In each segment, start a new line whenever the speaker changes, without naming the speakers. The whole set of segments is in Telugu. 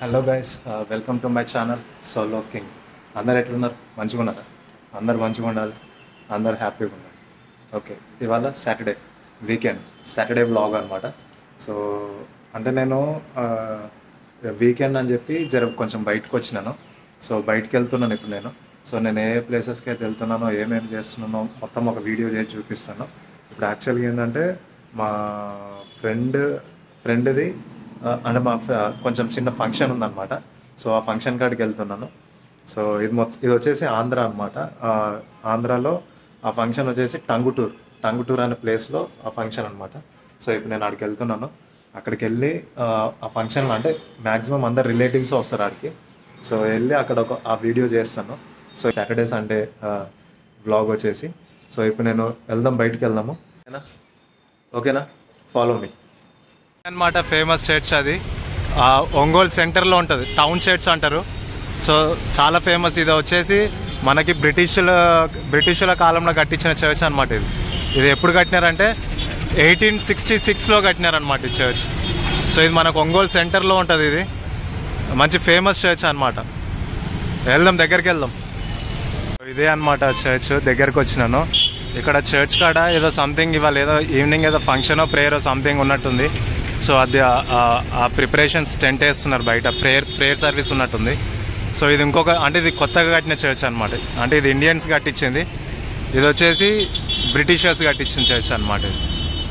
Hello guys welcome to my channel solo king అందరు ఎట్లున్నారు మంచిగా ఉన్నారా అందరు మంచిగా ఉండాలి అందరు హ్యాపీగా ఉండాలి ఓకే ఇవాళ సాటర్డే వీకెండ్ సాటర్డే బ్లాగ్ అనమాట సో అంటే నేను వీకెండ్ అని చెప్పి జర కొంచెం బయటకు వచ్చినాను సో బయటకు వెళ్తున్నాను ఇప్పుడు నేను సో నేను ఏ ప్లేసెస్కి అయితే వెళ్తున్నానో ఏమేమి చేస్తున్నానో మొత్తం ఒక వీడియో చేసి చూపిస్తాను ఇప్పుడు యాక్చువల్గా ఏంటంటే మా ఫ్రెండ్ ఫ్రెండ్ది ఆ, అంటే మా ఫ- కొంచెం చిన్న ఫంక్షన్ ఉందన్నమాట సో ఆ ఫంక్షన్ కాడికి వెళ్తున్నాను సో ఇది మొత్తం ఇది వచ్చేసి ఆంధ్ర అనమాట ఆంధ్రాలో ఆ ఫంక్షన్ వచ్చేసి టంగుటూర్ టంగుటూర్ అనే ప్లేస్లో ఆ ఫంక్షన్ అనమాట సో ఇప్పుడు నేను అక్కడికి వెళ్తున్నాను అక్కడికి వెళ్ళి ఆ, ఆ ఫంక్షన్లో అంటే మ్యాక్సిమం అందరు రిలేటివ్స్ వస్తారు ఆడికి సో వెళ్ళి అక్కడ ఒక ఆ వీడియో చేస్తాను సో సాటర్డే సండే బ్లాగ్ వచ్చేసి సో ఇప్పుడు నేను వెళ్దాం బయటికి వెళ్దాము ఓకేనా ఓకేనా ఫాలో మీ అనమాట ఫేమస్ చర్చ్ అది ఆ, ఒంగోలు సెంటర్లో ఉంటుంది టౌన్ చర్చ్ అంటారు సో చాలా ఫేమస్ ఇది వచ్చేసి మనకి బ్రిటిషుల బ్రిటిషుల కాలంలో కట్టించిన చర్చ్ అనమాట ఇది ఇది ఎప్పుడు కట్టినారంటే ఎయిటీన్ సిక్స్టీ సిక్స్లో కట్టినారనమాట ఈ చర్చ్ సో ఇది మనకు ఒంగోలు సెంటర్లో ఉంటుంది ఇది మంచి ఫేమస్ చర్చ్ అనమాట వెళ్దాం దగ్గరికి వెళ్దాం ఇదే అనమాట చర్చ్ దగ్గరకు వచ్చినాను ఇక్కడ చర్చ్ కాడ ఏదో సంథింగ్ ఇవాళ ఏదో ఈవినింగ్ ఏదో ఫంక్షన్ ప్రేయర్ సంథింగ్ ఉన్నట్టుంది సో అది ఆ- ఆ- ఆ ప్రిపరేషన్స్ టెంట్ వేస్తున్నారు బయట ప్రేయర్ ప్రేయర్ సర్వీస్ ఉన్నట్టుంది సో ఇది ఇంకొక అంటే ఇది కొత్తగా కట్టిన చర్చ్ అనమాట అంటే ఇది ఇండియన్స్ కట్టించింది ఇది వచ్చేసి బ్రిటిషర్స్ కట్టించిన చర్చ్ అనమాట ఇది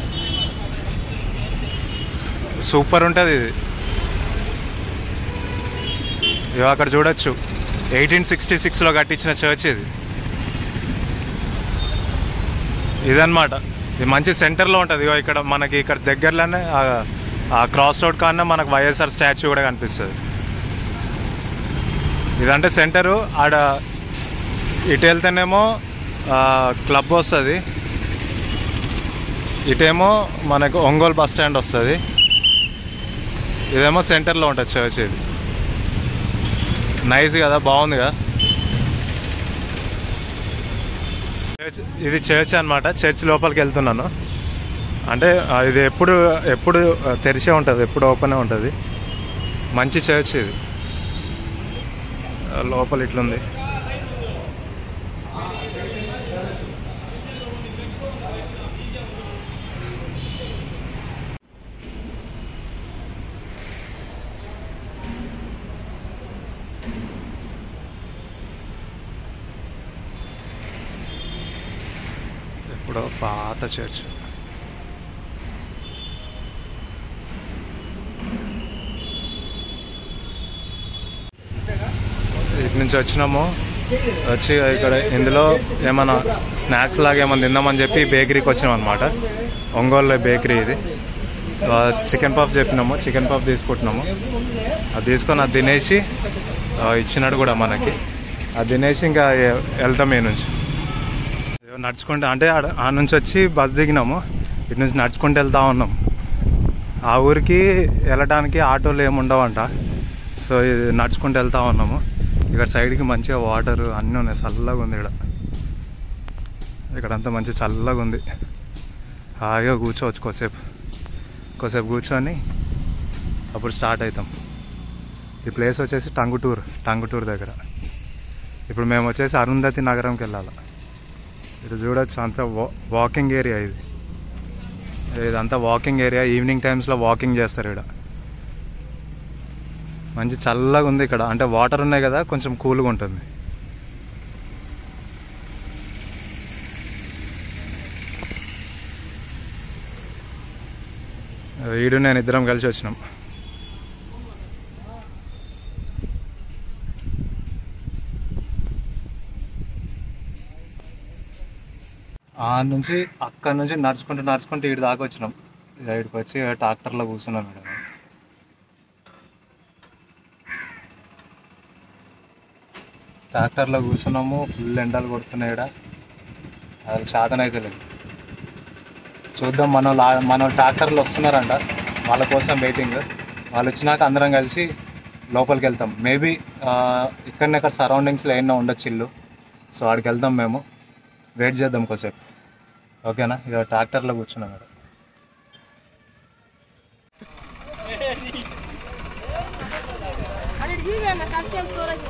సూపర్ ఉంటుంది ఇది ఇవి అక్కడ చూడొచ్చు ఎయిటీన్ సిక్స్టీ సిక్స్లో కట్టించిన చర్చ్ ఇది ఇదన్నమాట ఇది మంచి సెంటర్లో ఉంటుంది ఇగో ఇక్కడ మనకి ఇక్కడ దగ్గరలోనే ఆ- ఆ క్రాస్ రోడ్ కన్నా మనకు వైఎస్ఆర్ స్టాచ్యూ కూడా కనిపిస్తుంది ఇదంటే సెంటరు ఆడ ఇటు వెళ్తేనేమో ఆ, క్లబ్ వస్తుంది ఇటేమో మనకు ఒంగోలు బస్ స్టాండ్ వస్తుంది ఇదేమో సెంటర్లో ఉంటుంది చర్చ్ ఇది నైస్ కదా బాగుంది కదా చర్చ్ ఇది చర్చ్ అనమాట చర్చ్ లోపలికి వెళ్తున్నాను అంటే ఆ, ఇది ఎప్పుడు ఎప్పుడు ఆ, తెరిచే ఉంటుంది ఎప్పుడు ఓపెన్ ఉంటుంది మంచి చర్చ్ ఇది ఆ, లోపల ఇట్లుంది ఎప్పుడో పాత చర్చ్ ఇటు నుంచి వచ్చినాము వచ్చి ఇక్కడ ఇందులో ఏమైనా స్నాక్స్ లాగా ఏమైనా తిందామని చెప్పి బేకరీకి వచ్చినాం అనమాట ఒంగోలు బేకరీ ఇది చికెన్ పఫ్ చెప్పినాము చికెన్ పఫ్ తీసుకుంటున్నాము అది తీసుకొని అది తినేసి ఆ, ఇచ్చినాడు కూడా మనకి అది తినేసి ఇంకా ఎ- వెళ్తాం ఈ నుంచి అయ్యో, నడుచుకుంటూ అంటే ఆడ- ఆ నుంచి వచ్చి బస్ దిగినాము ఇటు నుంచి నడుచుకుంటూ వెళ్తా ఉన్నాం ఆ ఊరికి వెళ్ళడానికి ఆటోలు ఏమి ఉండవంట సో ఇది నడుచుకుంటూ వెళ్తా ఉన్నాము ఇక్కడ సైడ్కి మంచిగా వాటర్ అన్నీ ఉన్నాయి చల్లగా ఉంది ఇక్కడ ఇక్కడంతా మంచి చల్లగా ఉంది హాయిగా కూర్చోవచ్చు కొద్దిసేపు కొద్దిసేపు కూర్చొని అప్పుడు స్టార్ట్ అవుతాం ఈ ప్లేస్ వచ్చేసి టంగుటూర్ టంగుటూర్ దగ్గర ఇప్పుడు మేము వచ్చేసి అరుంధతి నగరంకి వెళ్ళాలి ఇది చూడొచ్చు అంతా వా వాకింగ్ ఏరియా ఇది ఇదంతా వాకింగ్ ఏరియా ఈవినింగ్ టైమ్స్లో వాకింగ్ చేస్తారు ఇక్కడ మంచి చల్లగా ఉంది ఇక్కడ అంటే వాటర్ ఉన్నాయి కదా కొంచెం కూల్గా ఉంటుంది వీడు నేను ఇద్దరం కలిసి వచ్చినాం ఆ నుంచి అక్కడ నుంచి నడుచుకుంటూ నడుచుకుంటూ ఇటు దాకా వచ్చినాం ఇక్కడికి వచ్చి ట్రాక్టర్లో కూర్చున్నాం మేడం ట్రాక్టర్లో కూర్చున్నాము ఫుల్ ఎండలు కొడుతున్నాయి ఈడ అది శాతనైతే లేదు చూద్దాం మన లా మన ట్రాక్టర్లు వస్తున్నారంట వాళ్ళ కోసం వెయిటింగ్ వాళ్ళు వచ్చినాక అందరం కలిసి లోపలికి వెళ్తాం మేబీ ఇక్కడనే ఇక్కడ సరౌండింగ్స్లో ఏమైనా ఉండొచ్చు ఇల్లు సో ఆడికి వెళ్దాం మేము వెయిట్ చేద్దాం కొద్దిసేపు ఓకేనా ఇక ట్రాక్టర్లో కూర్చున్నాం ఇక్కడ
చూడండి సర్ఫేం స్టోరేజ్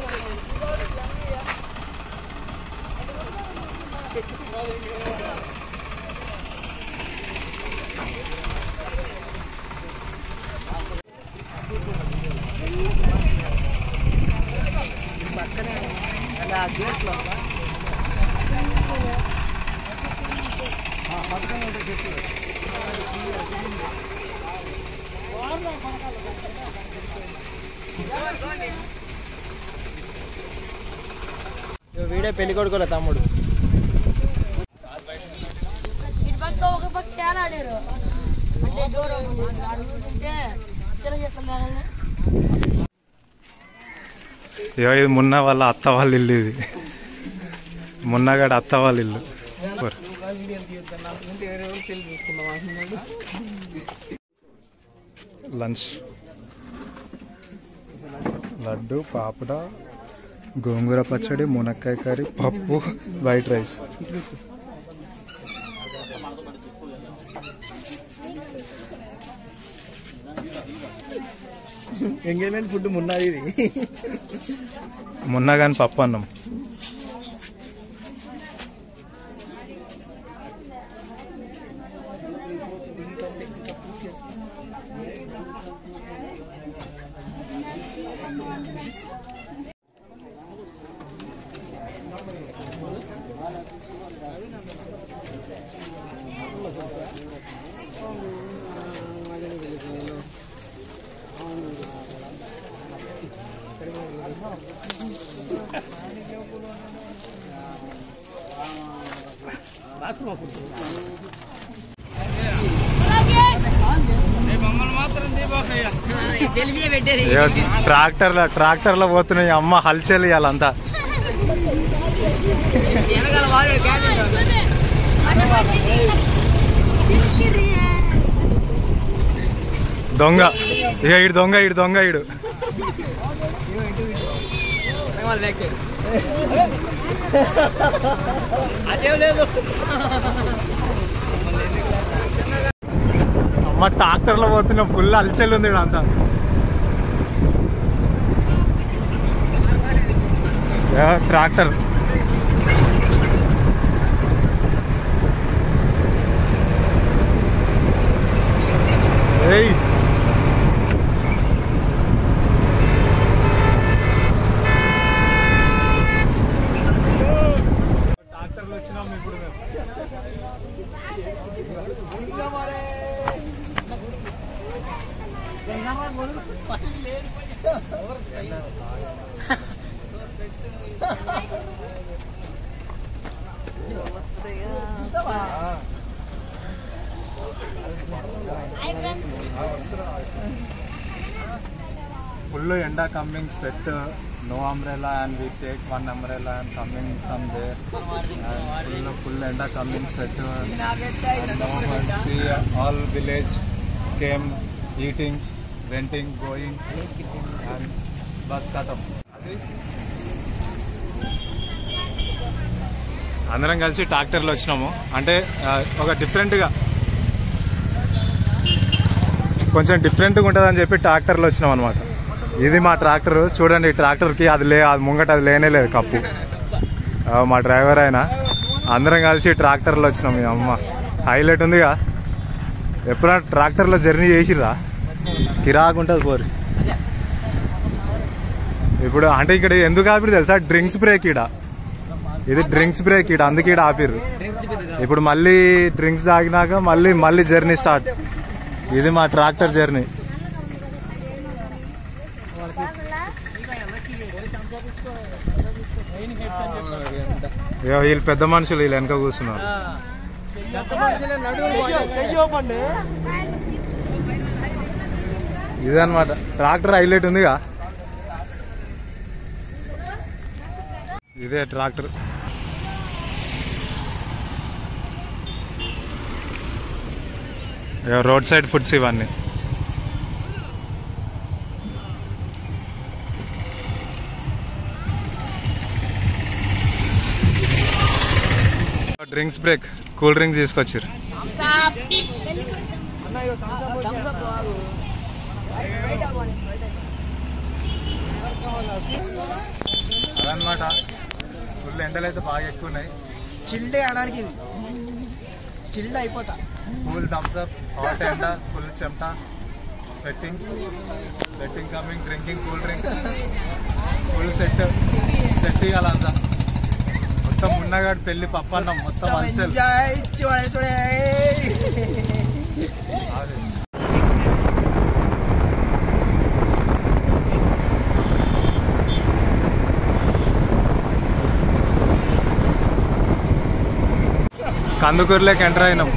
వీడే పెళ్లి కొడుకోలే తమ్ముడు
ఇటు పక్క ఒక పక్క తేడా ఆడారు అంటే దూరం ఆడు చూసింటే చిన్న చేతులు
ఇగో ఇది మున్న వాళ్ళ అత్త వాళ్ళ ఇల్లు ఇది మున్నగాడు అత్త వాళ్ళ ఇల్లు ఊరు. లంచ్ లడ్డు పాపడ గోంగూర పచ్చడి మునక్కాయ కర్రీ పప్పు వైట్ రైస్
ఎంగేజ్మెంట్ ఫుడ్ మున్నది ఇది
మున్న కానీ పప్పు అన్నం ఇగో ట్రాక్టర్ల ట్రాక్టర్లో పోతున్నాయి అమ్మ హల్చల్ ఇవ్వాలంతా దొంగ ఇక ఇడు దొంగ ఇడు దొంగ ఇడు అమ్మ ట్రాక్టర్లో పోతున్నా ఫుల్ హల్చల్ ఉంది ఈడ అంతా ఇక ట్రాక్టర్ ఏయ్ ట్రాక్టర్లు వచ్చినాం ఇప్పుడు మేము ఫుల్ ఎండా coming sweat no umbrella and we take one umbrella and coming from there full full ఎండా coming sweat see all village came eating venting going and bus కథం అందరం కలిసి ట్రాక్టర్లో వచ్చినాము అంటే ఆ, ఒక డిఫరెంట్గా కొంచెం డిఫరెంట్గా ఉంటుందని చెప్పి ట్రాక్టర్లో వచ్చినాం అనమాట ఇది మా ట్రాక్టర్ చూడండి ఈ ట్రాక్టర్కి అది లే అది ముంగట అది లేనే లేదు కప్పు ఆ, మా డ్రైవర్ ఆయన అందరం కలిసి ట్రాక్టర్లో వచ్చినాం మీ అమ్మ హైలైట్ ఉందిగా ఎప్పుడైనా ట్రాక్టర్లో జర్నీ చేసిర్రా కిరాకు ఉంటుంది పోరు ఇప్పుడు అంటే ఇక్కడ ఎందుకు ఆపిరు తెలుసా డ్రింక్స్ బ్రేక్ ఈడ ఇది డ్రింక్స్ బ్రేక్ ఈడ అందుకే ఈడ ఆపిర్రు ఇప్పుడు మళ్ళీ డ్రింక్స్ తాగినాక మళ్ళీ మళ్ళీ జర్నీ స్టార్ట్ ఇది మా ట్రాక్టర్ జర్నీ ఇగో వీళ్ళు పెద్ద మనుషులు వీళ్ళు వెనక కూర్చున్నారు ఇదన్నమాట ట్రాక్టర్ హైలైట్ ఉందిగా ఇదే ట్రాక్టర్ ఇగో రోడ్ సైడ్ ఫుడ్స్ ఇవన్నీ డ్రింక్స్ బ్రేక్ కూల్ డ్రింక్స్ తీసుకొచ్చారు అదనమాట ఫుల్ ఎండలు అయితే బాగా ఎక్కువ ఉన్నాయి
చిల్డ్ ఆడడానికి ఇది చిల్డ్ అయిపోతా
కూల్ థమ్స్ అప్ హాట్ ఎండ ఫుల్ చెమట sweating sweating coming drinking cool drink full set set ఇవ్వాలంతా మొత్తం ఉన్నగాడు పెళ్లి పప్పన్నం మొత్తం అలసలు
ఎంజాయ్ చూడే చూడే
అదే. కందుకూరులోకి ఎంటర్ అయినాం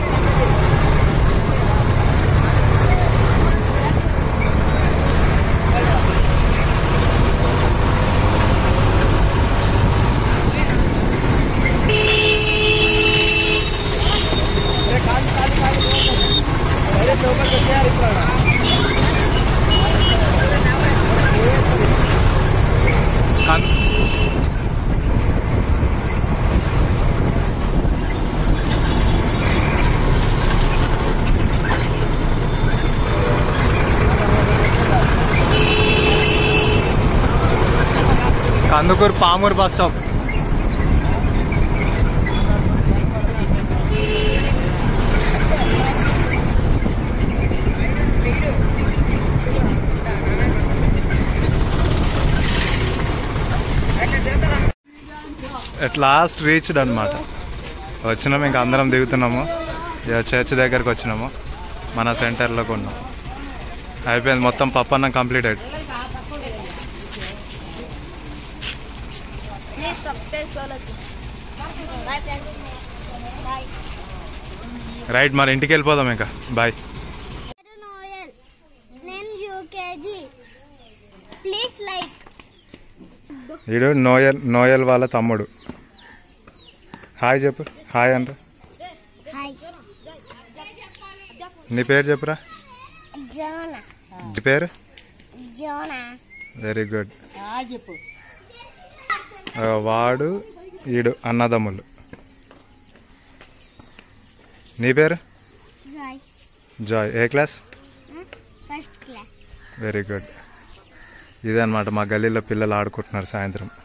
అరే కాదు కాదు కాదు డైరెక్ట్ లోపలికి వచ్చేయాలి ఇప్పుడు ఆడ.
కం- Kandukur Pamur bus stop at last reached అనమాట వచ్చినాము ఇంకా అందరం దిగుతున్నాము ఇక చర్చ్ దగ్గరకు వచ్చినాము మన సెంటర్లోకి ఉన్నాం అయిపోయింది మొత్తం పప్పన్నం కంప్లీటెడ్
ప్లీజ్ సబ్స్క్రైబ్ సోలోకి బాయ్ ఫ్రెండ్స్ బాయ్
రైట్ మరి ఇంటికి వెళ్ళిపోదాం ఇంకా బాయ్
నోయల్ నేను యూకేజీ ప్లీజ్ లైక్
వీడు నోయల్ నోయల్ వాళ్ళ తమ్ముడు హాయ్ చెప్పు హాయ్ అంట
హాయ్
నీ పేరు చెప్పురా
జోనా
నీ పేరు
జోనా
వెరీ గుడ్
చెప్పు
వాడు ఈడు అన్నదమ్ములు నీ పేరు
జాయ్
జాయ్ ఏ class
first class
very good ఇదే అనమాట మా గల్లీలో పిల్లలు ఆడుకుంటున్నారు సాయంత్రం